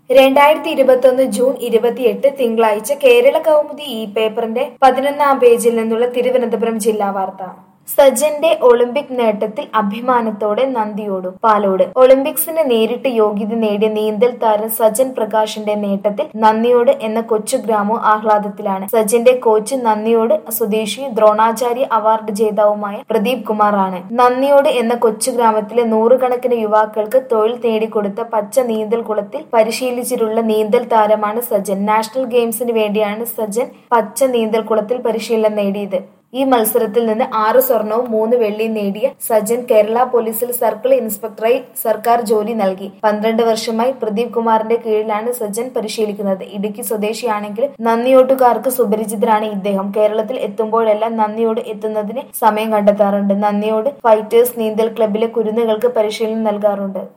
രണ്ടായിരത്തി ഇരുപത്തൊന്ന് ജൂൺ ഇരുപത്തിയെട്ട് തിങ്കളാഴ്ച കേരള കൗമുദി ഈ പേപ്പറിന്റെ പതിനൊന്നാം പേജിൽ നിന്നുള്ള തിരുവനന്തപുരം ജില്ലാ വാർത്ത സജന്റെ ഒളിമ്പിക് നേട്ടത്തിൽ അഭിമാനത്തോടെ നന്ദിയോടും പാലോട് ഒളിമ്പിക്സിന് നേരിട്ട് യോഗ്യത നേടിയ നീന്തൽ താരം സജൻ പ്രകാശിന്റെ നേട്ടത്തിൽ നന്ദിയോട് എന്ന കൊച്ചു ഗ്രാമവും ആഹ്ലാദത്തിലാണ് സജന്റെ കോച്ച് നന്ദിയോട് സ്വദേശി ദ്രോണാചാര്യ അവാർഡ് ജേതാവുമായ പ്രദീപ് കുമാർ ആണ് നന്ദിയോട് എന്ന കൊച്ചു ഗ്രാമത്തിലെ നൂറുകണക്കിന് യുവാക്കൾക്ക് തൊഴിൽ നേടിക്കൊടുത്ത പച്ച നീന്തൽ കുളത്തിൽ പരിശീലിച്ചിട്ടുള്ള നീന്തൽ താരമാണ് സജൻ നാഷണൽ ഗെയിംസിന് വേണ്ടിയാണ് സജൻ പച്ച നീന്തൽ കുളത്തിൽ പരിശീലനം നേടിയത് ഈ മത്സരത്തിൽ നിന്ന് ആറ് സ്വർണവും മൂന്ന് വെള്ളിയും നേടിയ സജൻ കേരള പോലീസിൽ സർക്കിൾ ഇൻസ്പെക്ടറായി സർക്കാർ ജോലി നൽകി പന്ത്രണ്ട് വർഷമായി പ്രദീപ് കുമാറിന്റെ കീഴിലാണ് സജൻ പരിശീലിക്കുന്നത് ഇടുക്കി സ്വദേശിയാണെങ്കിലും നന്ദിയോട്ടുകാർക്ക് സുപരിചിതരാണ് ഇദ്ദേഹം കേരളത്തിൽ എത്തുമ്പോഴെല്ലാം നന്ദിയോട് എത്തുന്നതിന് സമയം കണ്ടെത്താറുണ്ട് നന്ദിയോട് ഫൈറ്റേഴ്സ് നീന്തൽ ക്ലബിലെ കുരുന്നുകൾക്ക് പരിശീലനം നൽകാറുണ്ട്